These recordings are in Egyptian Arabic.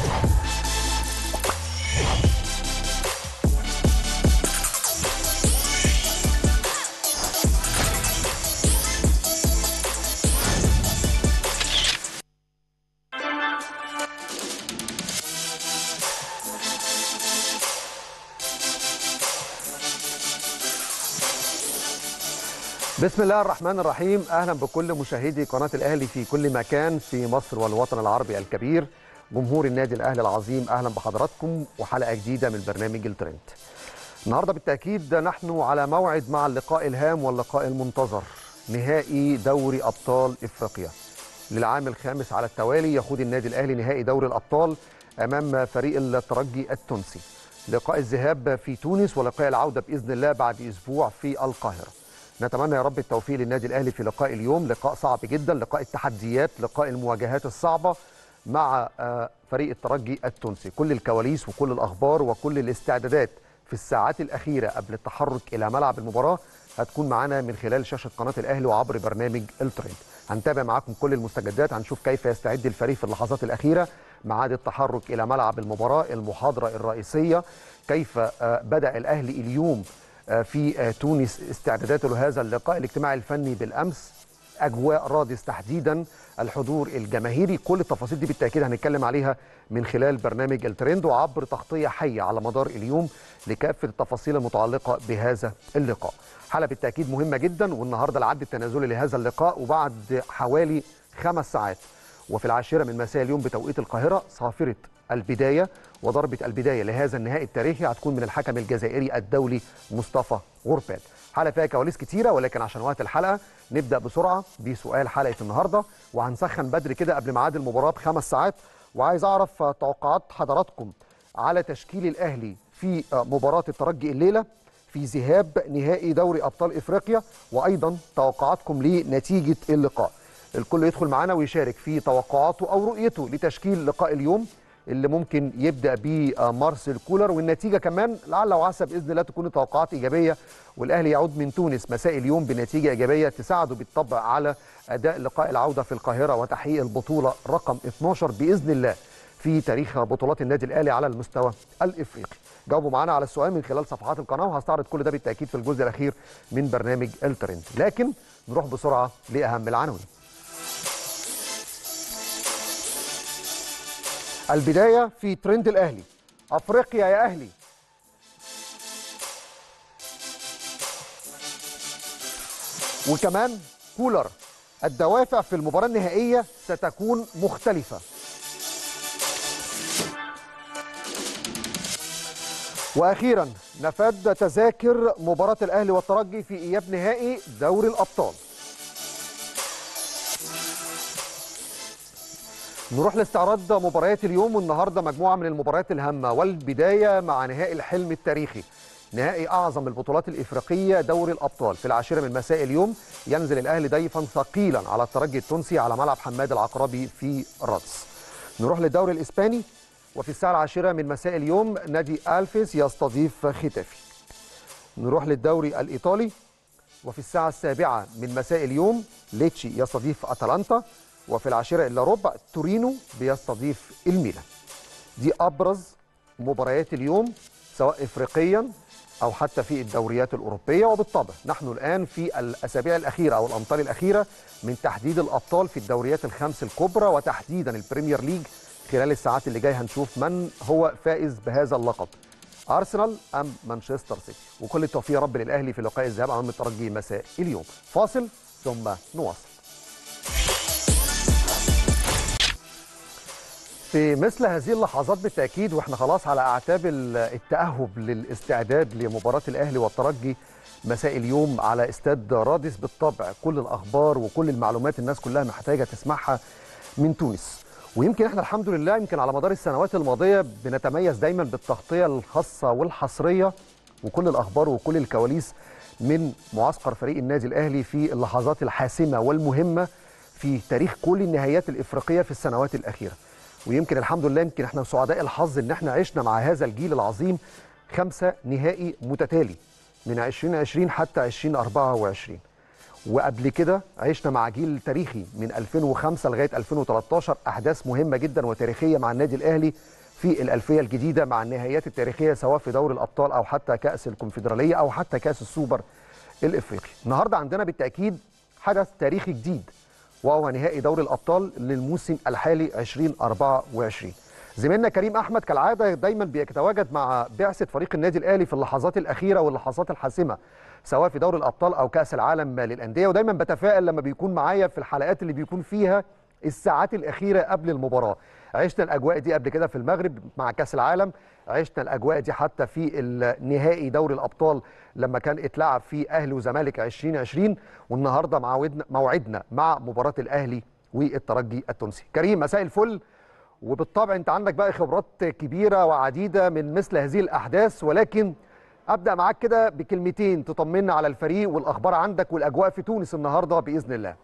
بسم الله الرحمن الرحيم اهلا بكل مشاهدي قناه الاهلي في كل مكان في مصر والوطن العربي الكبير جمهور النادي الاهلي العظيم اهلا بحضراتكم وحلقه جديده من برنامج الترند النهارده بالتاكيد نحن على موعد مع اللقاء الهام واللقاء المنتظر نهائي دوري ابطال افريقيا للعام الخامس على التوالي يخوض النادي الاهلي نهائي دوري الابطال امام فريق الترجي التونسي لقاء الذهاب في تونس ولقاء العوده باذن الله بعد اسبوع في القاهره نتمنى يا رب التوفيق للنادي الاهلي في لقاء اليوم لقاء صعب جدا لقاء التحديات لقاء المواجهات الصعبه مع فريق الترجي التونسي كل الكواليس وكل الاخبار وكل الاستعدادات في الساعات الاخيره قبل التحرك الى ملعب المباراه هتكون معانا من خلال شاشه قناه الاهلي وعبر برنامج الترند هنتابع معاكم كل المستجدات هنشوف كيف يستعد الفريق في اللحظات الاخيره ميعاد التحرك الى ملعب المباراه المحاضره الرئيسيه كيف بدا الاهلي اليوم في تونس استعداداته لهذا اللقاء الاجتماعي الفني بالامس اجواء رادس تحديدا الحضور الجماهيري كل التفاصيل دي بالتاكيد هنتكلم عليها من خلال برنامج الترند وعبر تغطيه حيه على مدار اليوم لكافه التفاصيل المتعلقه بهذا اللقاء حلقه بالتاكيد مهمه جدا والنهارده العد التنازلي لهذا اللقاء وبعد حوالي خمس ساعات وفي العاشره من مساء اليوم بتوقيت القاهره صافره البدايه وضربه البدايه لهذا النهائي التاريخي هتكون من الحكم الجزائري الدولي مصطفى غربال حلقه فيها كواليس كتيره ولكن عشان وقت الحلقه نبدا بسرعه بسؤال حلقه النهارده وهنسخن بدري كده قبل ميعاد المباراه بخمس ساعات وعايز اعرف توقعات حضراتكم على تشكيل الاهلي في مباراه الترجي الليله في ذهاب نهائي دوري ابطال افريقيا وايضا توقعاتكم لنتيجه اللقاء الكل يدخل معانا ويشارك في توقعاته او رؤيته لتشكيل لقاء اليوم اللي ممكن يبدا بيه مارسيل كولر والنتيجه كمان لعل وعسى باذن الله تكون توقعات ايجابيه والاهلي يعود من تونس مساء اليوم بنتيجه ايجابيه تساعده بالطبع على اداء لقاء العوده في القاهره وتحقيق البطوله رقم 12 باذن الله في تاريخ بطولات النادي الاهلي على المستوى الافريقي. جاوبوا معانا على السؤال من خلال صفحات القناه وهستعرض كل ده بالتاكيد في الجزء الاخير من برنامج الترند، لكن نروح بسرعه لاهم العناوين. البدايه في ترند الاهلي افريقيا يا اهلي وكمان كولر الدوافع في المباراه النهائيه ستكون مختلفه واخيرا نفاد تذاكر مباراه الاهلي والترجي في اياب نهائي دوري الابطال نروح لاستعراض مباريات اليوم والنهارده مجموعه من المباريات الهامه والبدايه مع نهائي الحلم التاريخي نهائي اعظم البطولات الافريقيه دوري الابطال في العاشره من مساء اليوم ينزل الاهلي ضيفا ثقيلا على الترجي التونسي على ملعب حماد العقربي في رادس نروح للدوري الاسباني وفي الساعه العاشره من مساء اليوم نادي الفيس يستضيف ختافي نروح للدوري الايطالي وفي الساعه السابعه من مساء اليوم ليتشي يستضيف اتلانتا وفي العاشرة إلا ربع تورينو بيستضيف الميلان دي أبرز مباريات اليوم سواء إفريقيا أو حتى في الدوريات الأوروبية وبالطبع نحن الآن في الأسابيع الأخيرة أو الأمطار الأخيرة من تحديد الأبطال في الدوريات الخمس الكبرى وتحديدا البريمير ليج خلال الساعات اللي جايه هنشوف من هو فائز بهذا اللقب ارسنال ام مانشستر سيتي وكل التوفيق يا رب للاهلي في لقاء الذهاب امام الترجي مساء اليوم فاصل ثم نواصل في مثل هذه اللحظات بالتاكيد واحنا خلاص على اعتاب التاهب للاستعداد لمباراه الاهلي والترجي مساء اليوم على استاد رادس بالطبع كل الاخبار وكل المعلومات الناس كلها محتاجه تسمعها من تونس ويمكن احنا الحمد لله يمكن على مدار السنوات الماضيه بنتميز دايما بالتغطيه الخاصه والحصريه وكل الاخبار وكل الكواليس من معسكر فريق النادي الاهلي في اللحظات الحاسمه والمهمه في تاريخ كل النهايات الافريقيه في السنوات الاخيره ويمكن الحمد لله يمكن احنا سعداء الحظ ان احنا عشنا مع هذا الجيل العظيم خمسه نهائي متتالي من 2020 حتى 2024 وقبل كده عشنا مع جيل تاريخي من 2005 لغايه 2013 احداث مهمه جدا وتاريخيه مع النادي الاهلي في الالفيه الجديده مع النهايات التاريخيه سواء في دوري الابطال او حتى كاس الكونفدراليه او حتى كاس السوبر الافريقي. النهارده عندنا بالتاكيد حدث تاريخي جديد وهو نهائي دوري الابطال للموسم الحالي 2024. زميلنا كريم احمد كالعاده دايما بيتواجد مع بعثه فريق النادي الاهلي في اللحظات الاخيره واللحظات الحاسمه سواء في دوري الابطال او كاس العالم للانديه ودايما بتفائل لما بيكون معايا في الحلقات اللي بيكون فيها الساعات الاخيره قبل المباراه عشنا الاجواء دي قبل كده في المغرب مع كاس العالم عشنا الاجواء دي حتى في النهائي دوري الابطال لما كان اتلعب في اهلي وزمالك 2020 والنهارده موعدنا موعدنا مع مباراه الاهلي والترجي التونسي كريم مساء الفل وبالطبع انت عندك بقى خبرات كبيره وعديده من مثل هذه الاحداث ولكن ابدا معاك كده بكلمتين تطمنا على الفريق والاخبار عندك والاجواء في تونس النهارده باذن الله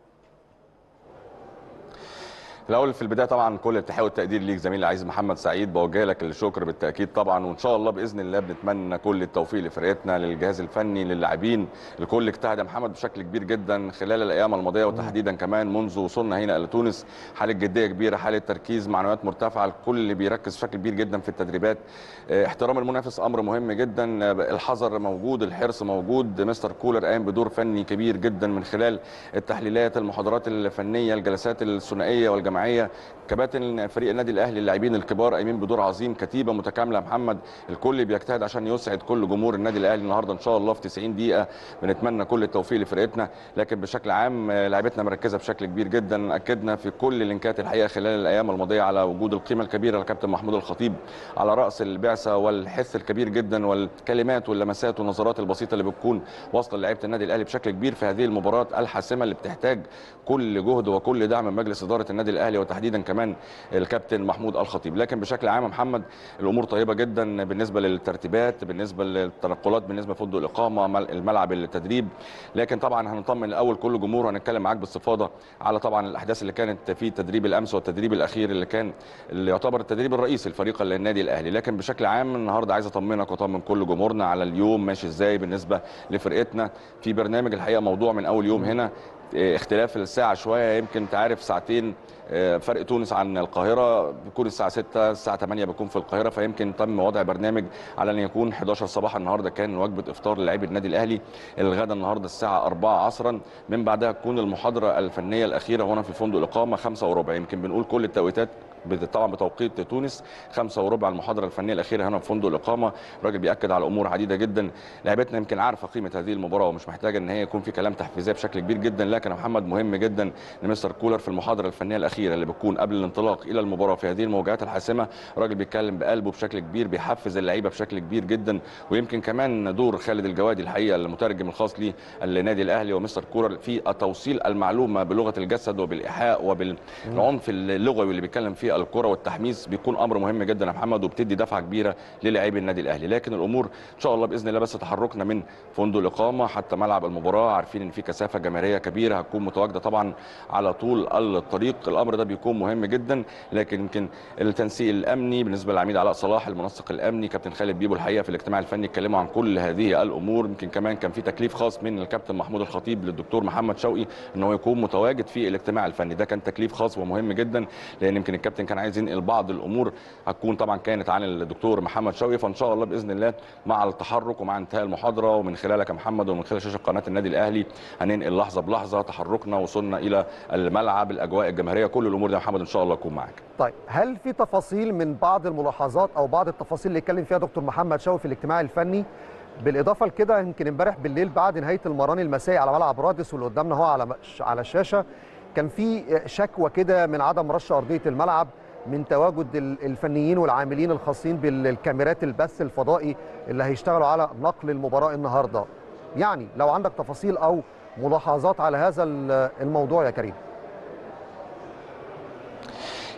الاول في البدايه طبعا كل التحيه والتقدير ليك زميلي العزيز محمد سعيد بوجه لك الشكر بالتاكيد طبعا وان شاء الله باذن الله بنتمنى كل التوفيق لفرقتنا للجهاز الفني للاعبين الكل اجتهد يا محمد بشكل كبير جدا خلال الايام الماضيه وتحديدا كمان منذ وصولنا هنا الى تونس حاله جديه كبيره حاله تركيز معنويات مرتفعه الكل اللي بيركز بشكل كبير جدا في التدريبات احترام المنافس امر مهم جدا الحذر موجود الحرص موجود مستر كولر قام بدور فني كبير جدا من خلال التحليلات المحاضرات الفنيه الجلسات الثنائيه والجماعيه الجماعيه كباتن فريق النادي الاهلي اللاعبين الكبار قايمين بدور عظيم كتيبه متكامله محمد الكل بيجتهد عشان يسعد كل جمهور النادي الاهلي النهارده ان شاء الله في 90 دقيقه بنتمنى كل التوفيق لفرقتنا لكن بشكل عام لعيبتنا مركزه بشكل كبير جدا اكدنا في كل اللينكات الحقيقه خلال الايام الماضيه على وجود القيمه الكبيره للكابتن محمود الخطيب على راس البعثه والحث الكبير جدا والكلمات واللمسات والنظرات البسيطه اللي بتكون واصله لعيبه النادي الاهلي بشكل كبير في هذه المباراه الحاسمه اللي بتحتاج كل جهد وكل دعم من مجلس اداره النادي الاهلي وتحديدا كمان الكابتن محمود الخطيب لكن بشكل عام محمد الامور طيبه جدا بالنسبه للترتيبات بالنسبه للتنقلات بالنسبه لفندق الاقامه الملعب التدريب لكن طبعا هنطمن الاول كل جمهور وهنتكلم معاك باستفاضه على طبعا الاحداث اللي كانت في تدريب الامس والتدريب الاخير اللي كان اللي يعتبر التدريب الرئيسي لفريق النادي الاهلي لكن بشكل عام النهارده عايز اطمنك واطمن كل جمهورنا على اليوم ماشي ازاي بالنسبه لفرقتنا في برنامج الحقيقه موضوع من اول يوم هنا اختلاف الساعه شويه يمكن انت عارف ساعتين فرق تونس عن القاهره بيكون الساعه 6 الساعه 8 بيكون في القاهره فيمكن تم وضع برنامج على ان يكون 11 صباحا النهارده كان وجبه افطار للاعبي النادي الاهلي الغدا النهارده الساعه 4 عصرا من بعدها تكون المحاضره الفنيه الاخيره هنا في فندق الاقامه 5 وربع يمكن بنقول كل التوقيتات طبعا بتوقيت تونس خمسة وربع المحاضره الفنيه الاخيره هنا في فندق الاقامه الراجل بياكد على امور عديده جدا لعيبتنا يمكن عارفه قيمه هذه المباراه ومش محتاجه ان هي يكون في كلام تحفيزيه بشكل كبير جدا لكن يا محمد مهم جدا لمستر كولر في المحاضره الفنيه الاخيره اللي بتكون قبل الانطلاق الى المباراه في هذه المواجهات الحاسمه الراجل بيتكلم بقلبه بشكل كبير بيحفز اللعيبه بشكل كبير جدا ويمكن كمان دور خالد الجوادي الحقيقه المترجم الخاص للنادي الاهلي ومستر كولر في توصيل المعلومه بلغه الجسد وبالايحاء وبالعنف اللغوي اللي بيتكلم فيه الكره والتحميل التحميس بيكون امر مهم جدا يا محمد وبتدي دفعه كبيره للاعبي النادي الاهلي لكن الامور ان شاء الله باذن الله بس تحركنا من فندق الاقامه حتى ملعب المباراه عارفين ان في كثافه جماهيريه كبيره هتكون متواجده طبعا على طول الطريق الامر ده بيكون مهم جدا لكن يمكن التنسيق الامني بالنسبه للعميد علاء صلاح المنسق الامني كابتن خالد بيبو الحقيقه في الاجتماع الفني اتكلموا عن كل هذه الامور يمكن كمان كان في تكليف خاص من الكابتن محمود الخطيب للدكتور محمد شوقي ان هو يكون متواجد في الاجتماع الفني ده كان تكليف خاص ومهم جدا لان يمكن الكابتن كان عايز ينقل بعض الامور هتكون طبعا كانت عن الدكتور محمد شوقي فان شاء الله باذن الله مع التحرك ومع انتهاء المحاضره ومن خلالك يا محمد ومن خلال شاشه قناه النادي الاهلي هننقل لحظه بلحظه تحركنا وصلنا الى الملعب الاجواء الجماهيريه كل الامور دي يا محمد ان شاء الله اكون معاك طيب هل في تفاصيل من بعض الملاحظات او بعض التفاصيل اللي اتكلم فيها دكتور محمد شوقي في الاجتماع الفني بالاضافه لكده يمكن امبارح بالليل بعد نهايه المران المسائي على ملعب رادس واللي قدامنا هو على على الشاشه كان في شكوى كده من عدم رش ارضيه الملعب من تواجد الفنيين والعاملين الخاصين بالكاميرات البث الفضائي اللي هيشتغلوا على نقل المباراه النهارده يعني لو عندك تفاصيل او ملاحظات على هذا الموضوع يا كريم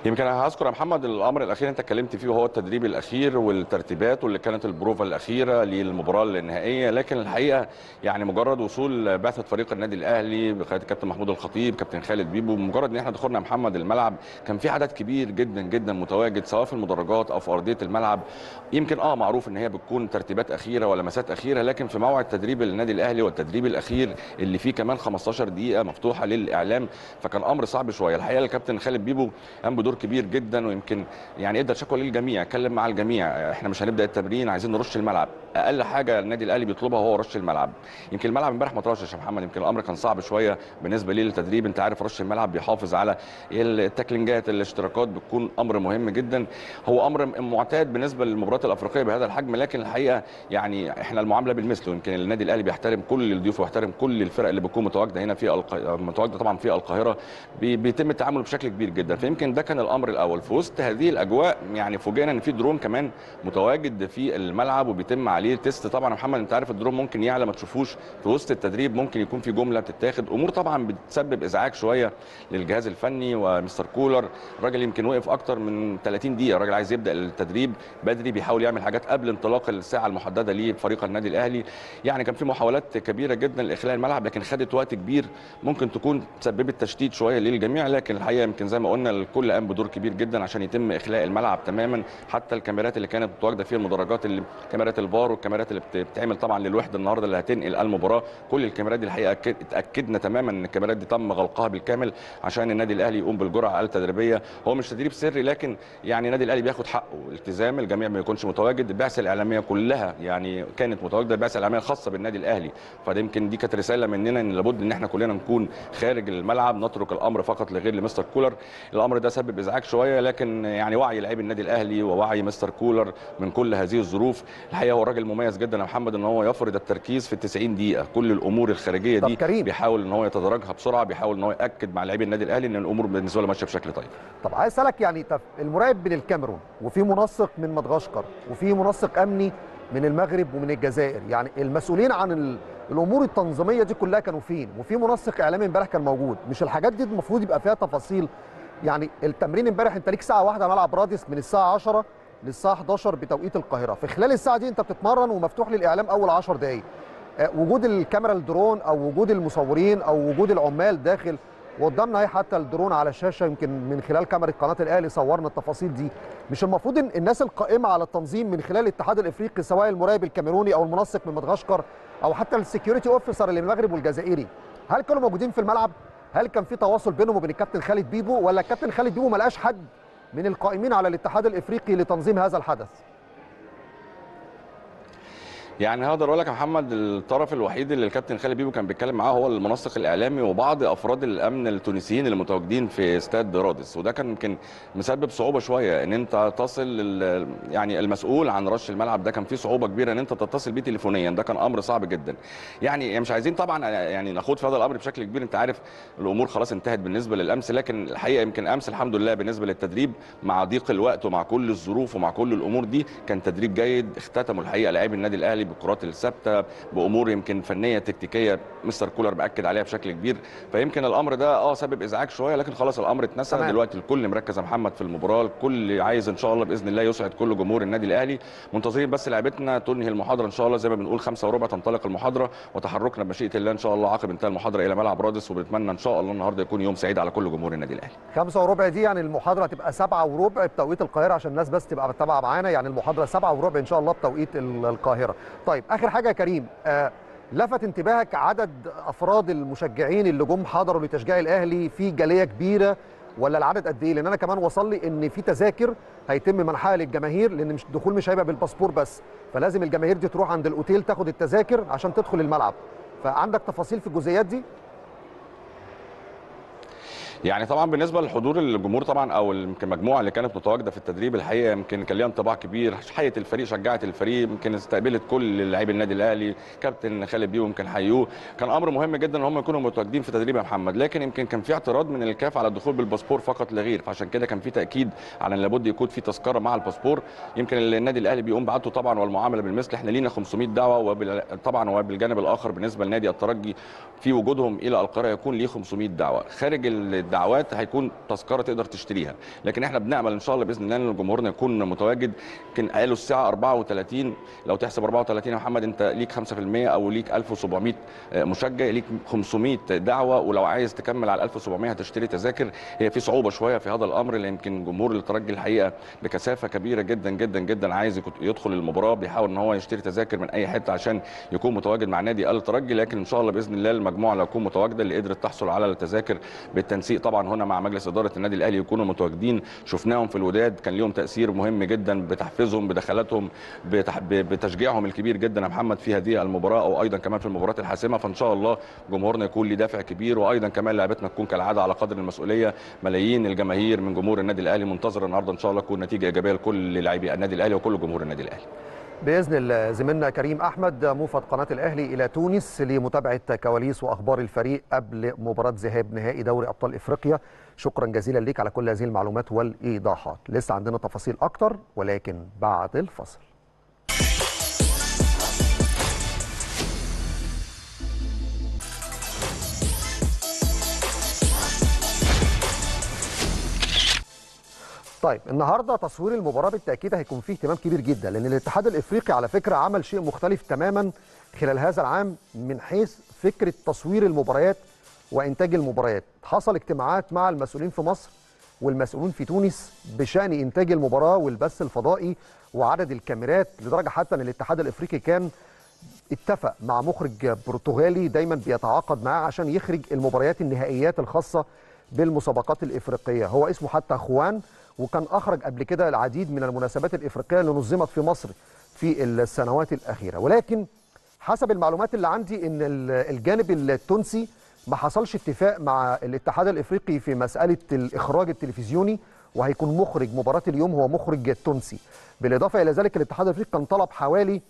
يمكن هذكر يا محمد الامر الاخير انت اتكلمت فيه وهو التدريب الاخير والترتيبات واللي كانت البروفا الاخيره للمباراه النهائيه لكن الحقيقه يعني مجرد وصول بعثه فريق النادي الاهلي بقياده الكابتن محمود الخطيب كابتن خالد بيبو مجرد ان احنا دخلنا محمد الملعب كان في عدد كبير جدا جدا متواجد سواء في المدرجات او في ارضيه الملعب يمكن اه معروف ان هي بتكون ترتيبات اخيره ولمسات اخيره لكن في موعد تدريب النادي الاهلي والتدريب الاخير اللي فيه كمان 15 دقيقه مفتوحه للاعلام فكان امر صعب شويه الحقيقه الكابتن خالد بيبو قام بدور كبير جدا ويمكن يعني ادى شكوى للجميع اتكلم مع الجميع احنا مش هنبدا التمرين عايزين نرش الملعب اقل حاجه النادي الاهلي بيطلبها هو رش الملعب يمكن الملعب امبارح ما ترشش يا محمد يمكن الامر كان صعب شويه بالنسبه لي للتدريب انت عارف رش الملعب بيحافظ على التاكلينجات الاشتراكات بتكون امر مهم جدا هو امر معتاد بالنسبه للمباريات الافريقيه بهذا الحجم لكن الحقيقه يعني احنا المعامله بالمثل ويمكن النادي الاهلي بيحترم كل الضيوف ويحترم كل الفرق اللي بتكون متواجده هنا في الق... متواجده طبعا في القاهره بي... بيتم التعامل بشكل كبير جدا فيمكن ده كان الامر الاول في وسط هذه الاجواء يعني فوجئنا ان في درون كمان متواجد في الملعب وبيتم عليه تيست طبعا يا محمد انت عارف الدرون ممكن يعلى ما تشوفوش في وسط التدريب ممكن يكون في جمله بتتاخد امور طبعا بتسبب ازعاج شويه للجهاز الفني ومستر كولر الراجل يمكن وقف اكتر من 30 دقيقه الراجل عايز يبدا التدريب بدري بيحاول يعمل حاجات قبل انطلاق الساعه المحدده ليه فريق النادي الاهلي يعني كان في محاولات كبيره جدا لاخلاء الملعب لكن خدت وقت كبير ممكن تكون سببت تشتيت شويه للجميع لكن الحقيقه يمكن زي ما قلنا الكل قام بدور كبير جدا عشان يتم اخلاء الملعب تماما حتى الكاميرات اللي كانت متواجده في المدرجات اللي كاميرات الفار والكاميرات اللي بتتعمل طبعا للوحده النهارده اللي هتنقل المباراه كل الكاميرات دي الحقيقه اتاكدنا تماما ان الكاميرات دي تم غلقها بالكامل عشان النادي الاهلي يقوم بالجرعه التدريبيه هو مش تدريب سري لكن يعني النادي الاهلي بياخد حقه التزام الجميع ما يكونش متواجد البعثه الاعلاميه كلها يعني كانت متواجده البعثه الاعلاميه الخاصه بالنادي الاهلي فده يمكن دي كانت رساله مننا ان لابد ان احنا كلنا نكون خارج الملعب نترك الامر فقط لغير لمستر كولر الامر ده سبب ازعاج شويه لكن يعني وعي لاعبي النادي الاهلي ووعي مستر كولر من كل هذه الظروف الحقيقه هو راجل مميز جدا يا محمد ان هو يفرض التركيز في ال 90 دقيقه كل الامور الخارجيه دي كريم. بيحاول ان هو يتدرجها بسرعه بيحاول ان هو ياكد مع لاعبي النادي الاهلي ان الامور بالنسبه له ماشيه بشكل طيب طب عايز اسالك يعني طب المراقب من الكاميرون وفي منسق من مدغشقر وفي منسق امني من المغرب ومن الجزائر يعني المسؤولين عن ال... الامور التنظيميه دي كلها كانوا فين وفي منسق اعلامي امبارح كان موجود مش الحاجات دي المفروض يبقى فيها تفاصيل يعني التمرين امبارح انت ليك ساعه واحده على ملعب رادس من الساعه 10 للساعه 11 بتوقيت القاهره في خلال الساعه دي انت بتتمرن ومفتوح للاعلام اول 10 دقائق وجود الكاميرا الدرون او وجود المصورين او وجود العمال داخل وقدامنا اهي حتى الدرون على الشاشه يمكن من خلال كاميرا قناه الاهلي صورنا التفاصيل دي مش المفروض ان الناس القائمه على التنظيم من خلال الاتحاد الافريقي سواء المراقب الكاميروني او المنسق من مدغشقر او حتى السكيورتي اوفيسر اللي من المغرب والجزائري هل كانوا موجودين في الملعب هل كان في تواصل بينهم وبين الكابتن خالد بيبو ولا الكابتن خالد بيبو ما لقاش حد من القائمين على الاتحاد الافريقي لتنظيم هذا الحدث يعني هقدر اقول لك يا محمد الطرف الوحيد اللي الكابتن خالد بيبو كان بيتكلم معاه هو المنسق الاعلامي وبعض افراد الامن التونسيين اللي متواجدين في استاد رادس وده كان يمكن مسبب صعوبه شويه ان انت تصل يعني المسؤول عن رش الملعب ده كان فيه صعوبه كبيره ان انت تتصل بيه تليفونيا ده كان امر صعب جدا يعني مش عايزين طبعا يعني ناخوض في هذا الامر بشكل كبير انت عارف الامور خلاص انتهت بالنسبه للامس لكن الحقيقه يمكن امس الحمد لله بالنسبه للتدريب مع ضيق الوقت ومع كل الظروف ومع كل الامور دي كان تدريب جيد اختتموا الحقيقه لاعبي النادي الاهلي بالكرات الثابته بامور يمكن فنيه تكتيكيه مستر كولر باكد عليها بشكل كبير فيمكن الامر ده اه سبب ازعاج شويه لكن خلاص الامر اتنسى تمام. دلوقتي الكل مركز يا محمد في المباراه الكل عايز ان شاء الله باذن الله يسعد كل جمهور النادي الاهلي منتظرين بس لعبتنا تنهي المحاضره ان شاء الله زي ما بنقول خمسة وربع تنطلق المحاضره وتحركنا بمشيئه الله ان شاء الله عقب انتهاء المحاضره الى ملعب رادس وبنتمنى ان شاء الله النهارده يكون يوم سعيد على كل جمهور النادي الاهلي خمسة وربع دي يعني المحاضرة هتبقى سبعة وربع بتوقيت القاهرة عشان الناس بس تبقى متابعة معانا يعني المحاضرة سبعة وربع إن شاء الله بتوقيت ال- القاهرة. طيب آخر حاجة يا كريم آه لفت انتباهك عدد أفراد المشجعين اللي جم حضروا لتشجيع الأهلي في جالية كبيرة ولا العدد قد إيه؟ لأن أنا كمان وصل لي إن في تذاكر هيتم منحها للجماهير لأن مش الدخول مش هيبقى بالباسبور بس فلازم الجماهير دي تروح عند الأوتيل تاخد التذاكر عشان تدخل الملعب. فعندك تفاصيل في الجزئيات دي؟ يعني طبعا بالنسبه لحضور الجمهور طبعا او يمكن المجموعه اللي كانت متواجده في التدريب الحقيقه يمكن كان ليها انطباع كبير حيت الفريق شجعت الفريق يمكن استقبلت كل لاعبي النادي الاهلي كابتن خالد بيو يمكن حيوه كان امر مهم جدا ان هم يكونوا متواجدين في تدريب يا محمد لكن يمكن كان في اعتراض من الكاف على الدخول بالباسبور فقط لا غير فعشان كده كان في تاكيد على ان لابد يكون في تذكره مع الباسبور يمكن النادي الاهلي بيقوم بعته طبعا والمعامله بالمثل احنا لينا 500 دعوه وبال... طبعا وبالجانب الاخر بالنسبه لنادي الترجي في وجودهم الى القاهره يكون ليه 500 دعوه خارج ال... الدعوات هيكون تذكره تقدر تشتريها لكن احنا بنامل ان شاء الله باذن الله ان جمهورنا يكون متواجد كان قالوا الساعه 34 لو تحسب 34 يا محمد انت ليك 5% او ليك 1700 مشجع ليك 500 دعوه ولو عايز تكمل على 1700 هتشتري تذاكر هي في صعوبه شويه في هذا الامر لان يمكن جمهور الترجي الحقيقه بكثافه كبيره جدا جدا جدا عايز يدخل المباراه بيحاول ان هو يشتري تذاكر من اي حته عشان يكون متواجد مع نادي الترجي لكن ان شاء الله باذن الله المجموعه اللي هتكون متواجده اللي قدرت تحصل على التذاكر بالتنسيق طبعا هنا مع مجلس اداره النادي الاهلي يكونوا متواجدين شفناهم في الوداد كان ليهم تاثير مهم جدا بتحفيزهم بدخلاتهم بتح... بتشجيعهم الكبير جدا يا محمد في هذه المباراه او ايضا كمان في المباريات الحاسمه فان شاء الله جمهورنا يكون ليه دافع كبير وايضا كمان لعبتنا تكون كالعاده على قدر المسؤوليه ملايين الجماهير من جمهور النادي الاهلي منتظر النهارده ان شاء الله تكون نتيجه ايجابيه لكل لاعبي النادي الاهلي وكل جمهور النادي الاهلي باذن الله زميلنا كريم احمد موفد قناه الاهلي الى تونس لمتابعه كواليس واخبار الفريق قبل مباراه ذهاب نهائي دوري ابطال افريقيا شكرا جزيلا ليك على كل هذه المعلومات والايضاحات لسه عندنا تفاصيل اكتر ولكن بعد الفصل طيب النهارده تصوير المباراه بالتاكيد هيكون فيه اهتمام كبير جدا لان الاتحاد الافريقي على فكره عمل شيء مختلف تماما خلال هذا العام من حيث فكره تصوير المباريات وانتاج المباريات حصل اجتماعات مع المسؤولين في مصر والمسؤولين في تونس بشان انتاج المباراه والبث الفضائي وعدد الكاميرات لدرجه حتى ان الاتحاد الافريقي كان اتفق مع مخرج برتغالي دايما بيتعاقد معاه عشان يخرج المباريات النهائيات الخاصه بالمسابقات الافريقيه هو اسمه حتى خوان وكان اخرج قبل كده العديد من المناسبات الافريقيه اللي نظمت في مصر في السنوات الاخيره ولكن حسب المعلومات اللي عندي ان الجانب التونسي ما حصلش اتفاق مع الاتحاد الافريقي في مساله الاخراج التلفزيوني وهيكون مخرج مباراه اليوم هو مخرج تونسي بالاضافه الى ذلك الاتحاد الافريقي كان طلب حوالي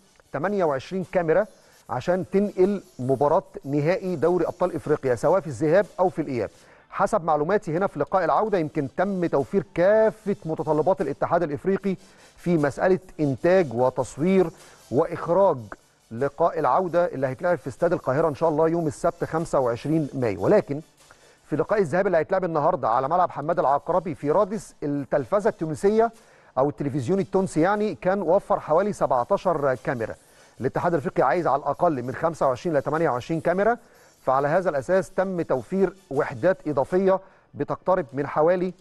28 كاميرا عشان تنقل مباراه نهائي دوري ابطال افريقيا سواء في الذهاب او في الاياب حسب معلوماتي هنا في لقاء العوده يمكن تم توفير كافه متطلبات الاتحاد الافريقي في مساله انتاج وتصوير واخراج لقاء العوده اللي هيتلعب في استاد القاهره ان شاء الله يوم السبت 25 مايو ولكن في لقاء الذهاب اللي هيتلعب النهارده على ملعب حماد العقربي في رادس التلفزه التونسيه او التلفزيون التونسي يعني كان وفر حوالي 17 كاميرا الاتحاد الافريقي عايز على الاقل من 25 ل 28 كاميرا فعلى هذا الاساس تم توفير وحدات اضافيه بتقترب من حوالي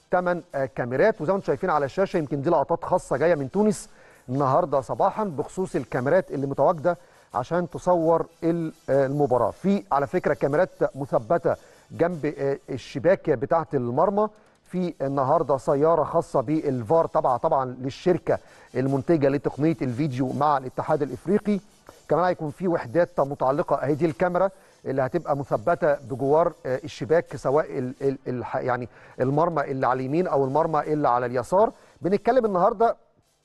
8 كاميرات وزي ما انتم شايفين على الشاشه يمكن دي لقطات خاصه جايه من تونس النهارده صباحا بخصوص الكاميرات اللي متواجده عشان تصور المباراه في على فكره كاميرات مثبته جنب الشباك بتاعه المرمى في النهارده سياره خاصه بالفار طبعا طبعا للشركه المنتجه لتقنيه الفيديو مع الاتحاد الافريقي كمان هيكون في وحدات متعلقه اهي دي الكاميرا اللي هتبقى مثبته بجوار الشباك سواء ال ال ال يعني المرمى اللي على اليمين او المرمى اللي على اليسار بنتكلم النهارده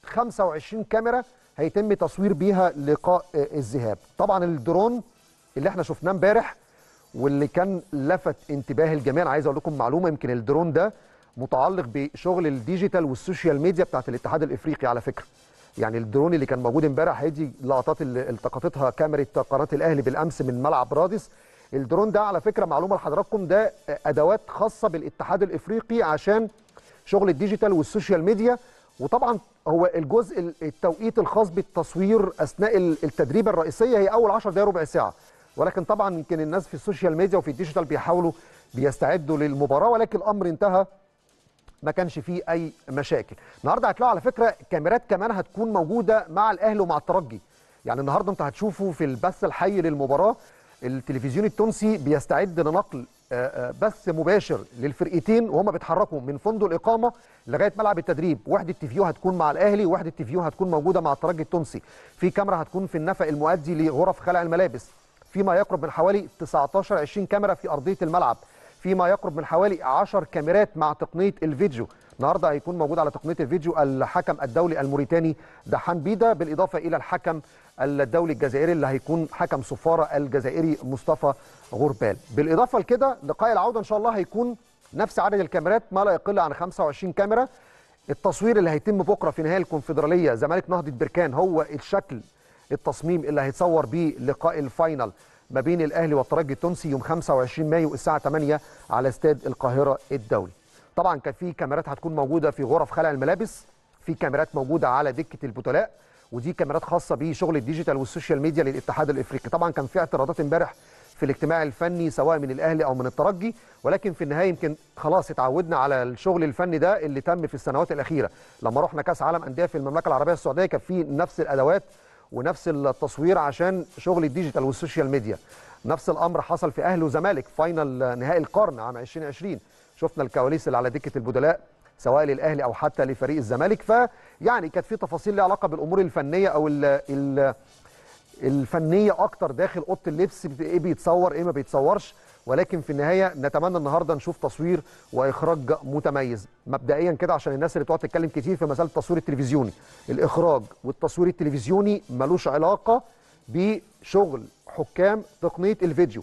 25 كاميرا هيتم تصوير بيها لقاء الذهاب طبعا الدرون اللي احنا شفناه امبارح واللي كان لفت انتباه الجميع انا عايز اقول لكم معلومه يمكن الدرون ده متعلق بشغل الديجيتال والسوشيال ميديا بتاعت الاتحاد الافريقي على فكره يعني الدرون اللي كان موجود امبارح هيدي لقطات اللي التقطتها كاميرا قناه الاهلي بالامس من ملعب رادس الدرون ده على فكره معلومه لحضراتكم ده ادوات خاصه بالاتحاد الافريقي عشان شغل الديجيتال والسوشيال ميديا وطبعا هو الجزء التوقيت الخاص بالتصوير اثناء التدريب الرئيسيه هي اول 10 دقائق ربع ساعه ولكن طبعا يمكن الناس في السوشيال ميديا وفي الديجيتال بيحاولوا بيستعدوا للمباراه ولكن الامر انتهى ما كانش فيه اي مشاكل النهارده هتلاقوا على فكره كاميرات كمان هتكون موجوده مع الاهلي ومع الترجي يعني النهارده انتوا هتشوفوا في البث الحي للمباراه التلفزيون التونسي بيستعد لنقل بث مباشر للفرقتين وهم بيتحركوا من فندق الاقامه لغايه ملعب التدريب وحده تيفيو هتكون مع الاهلي وحده تيفيو هتكون موجوده مع الترجي التونسي في كاميرا هتكون في النفق المؤدي لغرف خلع الملابس فيما يقرب من حوالي 19 20 كاميرا في ارضيه الملعب فيما يقرب من حوالي 10 كاميرات مع تقنيه الفيديو النهارده هيكون موجود على تقنيه الفيديو الحكم الدولي الموريتاني دحان بيدا بالاضافه الى الحكم الدولي الجزائري اللي هيكون حكم صفاره الجزائري مصطفى غربال بالاضافه لكده لقاء العوده ان شاء الله هيكون نفس عدد الكاميرات ما لا يقل عن 25 كاميرا التصوير اللي هيتم بكره في نهائي الكونفدراليه زمالك نهضه بركان هو الشكل التصميم اللي هيتصور بيه لقاء الفاينل ما بين الاهلي والترجي التونسي يوم 25 مايو الساعه 8 على استاد القاهره الدولي طبعا كان في كاميرات هتكون موجوده في غرف خلع الملابس في كاميرات موجوده على دكه البطلاء ودي كاميرات خاصه بشغل الديجيتال والسوشيال ميديا للاتحاد الافريقي طبعا كان في اعتراضات امبارح في الاجتماع الفني سواء من الاهلي او من الترجي ولكن في النهايه يمكن خلاص اتعودنا على الشغل الفني ده اللي تم في السنوات الاخيره لما رحنا كاس عالم انديه في المملكه العربيه السعوديه كان في نفس الادوات ونفس التصوير عشان شغل الديجيتال والسوشيال ميديا نفس الامر حصل في اهلي وزمالك فاينل نهائي القرن عام 2020 شفنا الكواليس اللي على دكه البدلاء سواء للاهلي او حتى لفريق الزمالك فيعني كانت في تفاصيل ليها علاقه بالامور الفنيه او ال ال الفنيه اكتر داخل اوضه اللبس ايه بيتصور ايه ما بيتصورش ولكن في النهايه نتمنى النهارده نشوف تصوير واخراج متميز مبدئيا كده عشان الناس اللي بتقعد تتكلم كتير في مساله التصوير التلفزيوني الاخراج والتصوير التلفزيوني ملوش علاقه بشغل حكام تقنيه الفيديو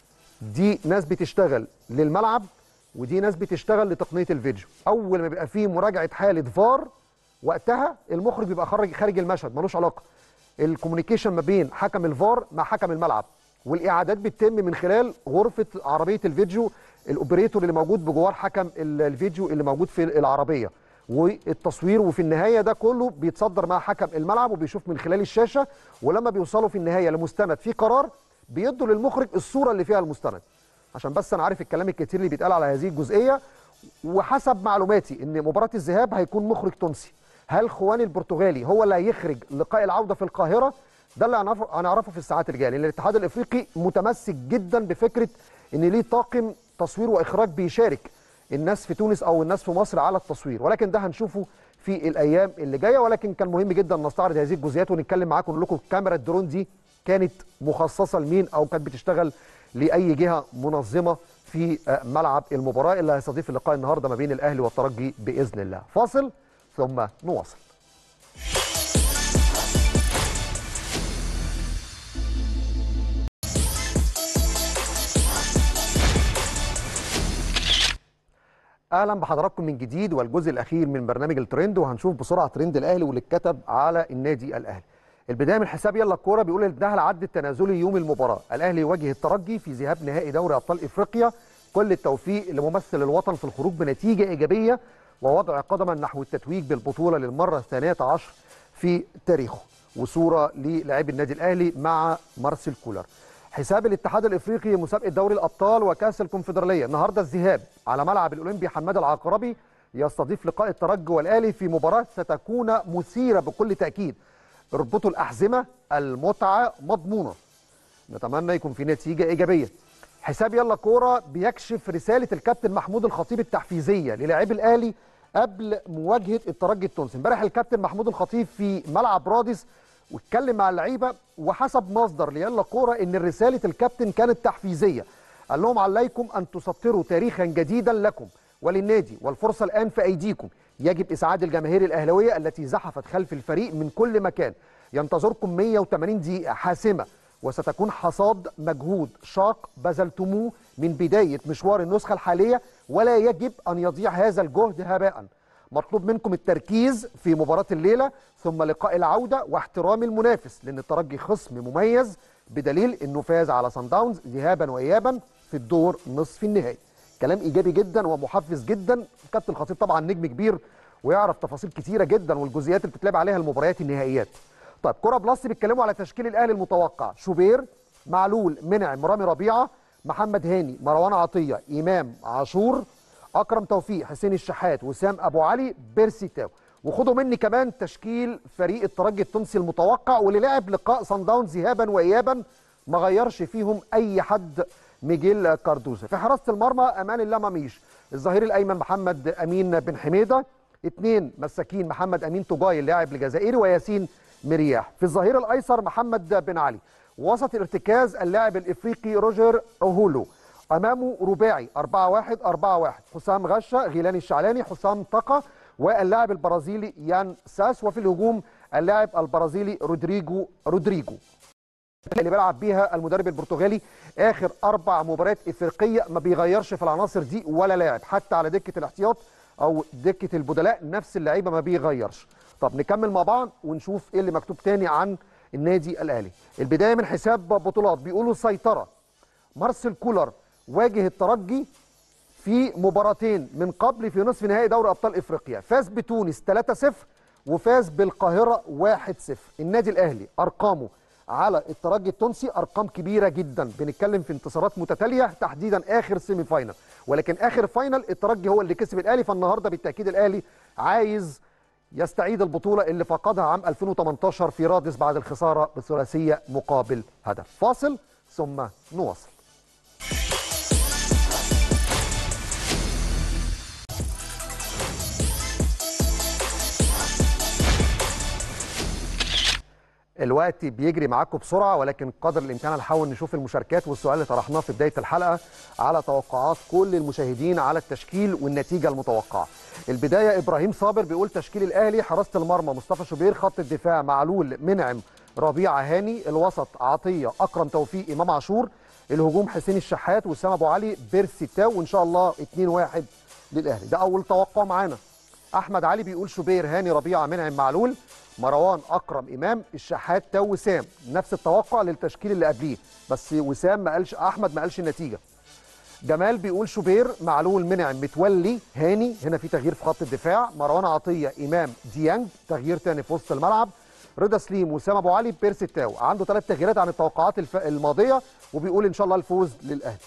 دي ناس بتشتغل للملعب ودي ناس بتشتغل لتقنيه الفيديو اول ما بيبقى فيه مراجعه حاله فار وقتها المخرج بيبقى خارج خارج المشهد ملوش علاقه الكوميونيكيشن ما بين حكم الفار مع حكم الملعب والاعادات بتتم من خلال غرفه عربيه الفيديو الاوبريتور اللي موجود بجوار حكم الفيديو اللي موجود في العربيه والتصوير وفي النهايه ده كله بيتصدر مع حكم الملعب وبيشوف من خلال الشاشه ولما بيوصلوا في النهايه لمستند في قرار بيدوا للمخرج الصوره اللي فيها المستند عشان بس انا عارف الكلام الكتير اللي بيتقال على هذه الجزئيه وحسب معلوماتي ان مباراه الذهاب هيكون مخرج تونسي هل خواني البرتغالي هو اللي هيخرج لقاء العوده في القاهره ده اللي هنعرفه في الساعات الجايه لان الاتحاد الافريقي متمسك جدا بفكره ان ليه طاقم تصوير واخراج بيشارك الناس في تونس او الناس في مصر على التصوير ولكن ده هنشوفه في الايام اللي جايه ولكن كان مهم جدا نستعرض هذه الجزئيات ونتكلم معاكم ونقول لكم كاميرا الدرون دي كانت مخصصه لمين او كانت بتشتغل لاي جهه منظمه في ملعب المباراه اللي هيستضيف اللقاء النهارده ما بين الاهلي والترجي باذن الله فاصل ثم نواصل اهلا بحضراتكم من جديد والجزء الاخير من برنامج الترند وهنشوف بسرعه ترند الاهلي واللي اتكتب على النادي الاهلي البدايه من حساب يلا الكوره بيقول انتهى العد التنازلي يوم المباراه الاهلي يواجه الترجي في ذهاب نهائي دوري ابطال افريقيا كل التوفيق لممثل الوطن في الخروج بنتيجه ايجابيه ووضع قدما نحو التتويج بالبطوله للمره الثانيه عشر في تاريخه وصوره للاعبي النادي الاهلي مع مارسيل كولر حساب الاتحاد الافريقي مسابقه دوري الابطال وكاس الكونفدراليه النهارده الذهاب على ملعب الاولمبي حماد العقربي يستضيف لقاء الترجي والاهلي في مباراه ستكون مثيره بكل تاكيد اربطوا الاحزمه المتعه مضمونه نتمنى يكون في نتيجه ايجابيه حساب يلا كوره بيكشف رساله الكابتن محمود الخطيب التحفيزيه للاعبي الاهلي قبل مواجهه الترجي التونسي امبارح الكابتن محمود الخطيب في ملعب رادس واتكلم مع اللعيبه وحسب مصدر ليلا كوره ان رساله الكابتن كانت تحفيزيه قال لهم عليكم ان تسطروا تاريخا جديدا لكم وللنادي والفرصه الان في ايديكم يجب اسعاد الجماهير الاهلاويه التي زحفت خلف الفريق من كل مكان ينتظركم 180 دقيقه حاسمه وستكون حصاد مجهود شاق بذلتموه من بدايه مشوار النسخه الحاليه ولا يجب ان يضيع هذا الجهد هباء مطلوب منكم التركيز في مباراه الليله ثم لقاء العوده واحترام المنافس لان الترجي خصم مميز بدليل انه فاز على سان داونز ذهابا وايابا في الدور نصف النهائي كلام ايجابي جدا ومحفز جدا كابتن الخطيب طبعا نجم كبير ويعرف تفاصيل كتيره جدا والجزئيات اللي بتتلعب عليها المباريات النهائيات طيب كره بلس بيتكلموا على تشكيل الاهلي المتوقع شوبير معلول منعم رامي ربيعه محمد هاني مروان عطيه امام عاشور اكرم توفيق حسين الشحات وسام ابو علي بيرسي تاو وخدوا مني كمان تشكيل فريق الترجي التونسي المتوقع واللي لعب لقاء صن داونز ذهابا وايابا ما غيرش فيهم اي حد ميجيل كاردوزا في حراسه المرمى امان الله مميش الظهير الايمن محمد امين بن حميده اثنين مساكين محمد امين توجاي اللاعب الجزائري وياسين مرياح في الظهير الايسر محمد بن علي وسط الارتكاز اللاعب الافريقي روجر اوهولو امامه رباعي 4 1 4 1 حسام غشه غيلاني الشعلاني حسام طقه واللاعب البرازيلي يان ساس وفي الهجوم اللاعب البرازيلي رودريجو رودريجو اللي بيلعب بيها المدرب البرتغالي اخر اربع مباريات افريقيه ما بيغيرش في العناصر دي ولا لاعب حتى على دكه الاحتياط او دكه البدلاء نفس اللعيبه ما بيغيرش طب نكمل مع بعض ونشوف ايه اللي مكتوب تاني عن النادي الاهلي البدايه من حساب بطولات بيقولوا سيطره مارسيل كولر واجه الترجي في مباراتين من قبل في نصف نهائي دوري ابطال افريقيا فاز بتونس 3-0 وفاز بالقاهره 1-0 النادي الاهلي ارقامه على الترجي التونسي ارقام كبيره جدا بنتكلم في انتصارات متتاليه تحديدا اخر سيمي فاينل ولكن اخر فاينل الترجي هو اللي كسب الاهلي فالنهارده بالتاكيد الاهلي عايز يستعيد البطوله اللي فقدها عام 2018 في رادس بعد الخساره بثلاثيه مقابل هدف فاصل ثم نواصل الوقت بيجري معاكم بسرعه ولكن قدر الامكان هنحاول نشوف المشاركات والسؤال اللي طرحناه في بدايه الحلقه على توقعات كل المشاهدين على التشكيل والنتيجه المتوقعه. البدايه ابراهيم صابر بيقول تشكيل الاهلي حراسه المرمى مصطفى شوبير خط الدفاع معلول منعم ربيعه هاني الوسط عطيه اكرم توفيق امام عاشور الهجوم حسين الشحات وسام ابو علي بيرسي تاو وان شاء الله 2-1 للاهلي ده اول توقع معانا. احمد علي بيقول شوبير هاني ربيعه منعم معلول مروان اكرم امام الشحات تاو وسام نفس التوقع للتشكيل اللي قبليه بس وسام ما قالش احمد ما قالش النتيجه جمال بيقول شوبير معلول منعم متولي هاني هنا في تغيير في خط الدفاع مروان عطيه امام ديانج تغيير تاني في وسط الملعب رضا سليم وسام ابو علي بيرسي التاو عنده ثلاث تغييرات عن التوقعات الف... الماضيه وبيقول ان شاء الله الفوز للاهلي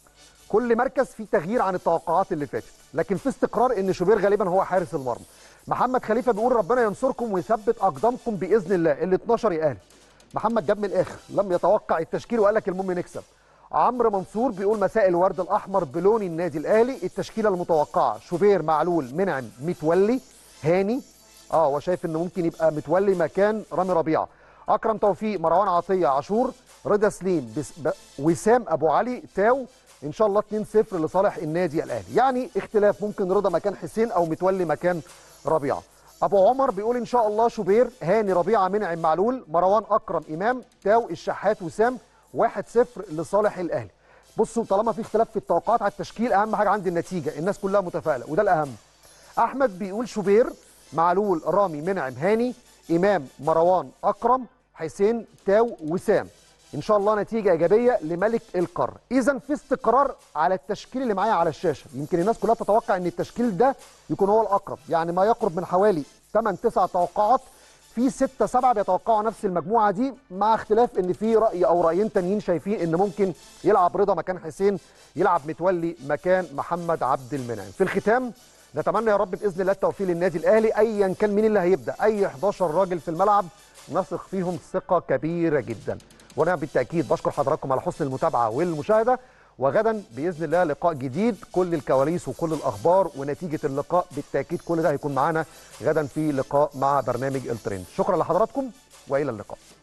كل مركز فيه تغيير عن التوقعات اللي فاتت لكن في استقرار ان شوبير غالبا هو حارس المرمى محمد خليفه بيقول ربنا ينصركم ويثبت اقدامكم باذن الله ال 12 يا اهلي محمد جاب من الاخر لم يتوقع التشكيل وقال لك المهم نكسب عمرو منصور بيقول مساء الورد الاحمر بلون النادي الاهلي التشكيله المتوقعه شوبير معلول منعم متولي هاني اه هو شايف انه ممكن يبقى متولي مكان رامي ربيعه اكرم توفيق مروان عطيه عاشور رضا سليم بس ب... وسام ابو علي تاو ان شاء الله 2-0 لصالح النادي الاهلي يعني اختلاف ممكن رضا مكان حسين او متولي مكان ربيعه ابو عمر بيقول ان شاء الله شوبير هاني ربيعه منعم معلول مروان اكرم امام تاو الشحات وسام 1-0 لصالح الاهلي بصوا طالما في اختلاف في التوقعات على التشكيل اهم حاجه عندي النتيجه الناس كلها متفائله وده الاهم احمد بيقول شوبير معلول رامي منعم هاني امام مروان اكرم حسين تاو وسام ان شاء الله نتيجه ايجابيه لملك القاره اذا في استقرار على التشكيل اللي معايا على الشاشه يمكن الناس كلها تتوقع ان التشكيل ده يكون هو الاقرب يعني ما يقرب من حوالي 8 9 توقعات في 6 7 بيتوقعوا نفس المجموعه دي مع اختلاف ان في راي او رايين تانيين شايفين ان ممكن يلعب رضا مكان حسين يلعب متولي مكان محمد عبد المنعم في الختام نتمنى يا رب باذن الله التوفيق للنادي الاهلي ايا كان مين اللي هيبدا اي 11 راجل في الملعب نثق فيهم ثقه كبيره جدا وانا بالتاكيد بشكر حضراتكم على حسن المتابعه والمشاهده وغدا باذن الله لقاء جديد كل الكواليس وكل الاخبار ونتيجه اللقاء بالتاكيد كل ده هيكون معانا غدا في لقاء مع برنامج الترند شكرا لحضراتكم والى اللقاء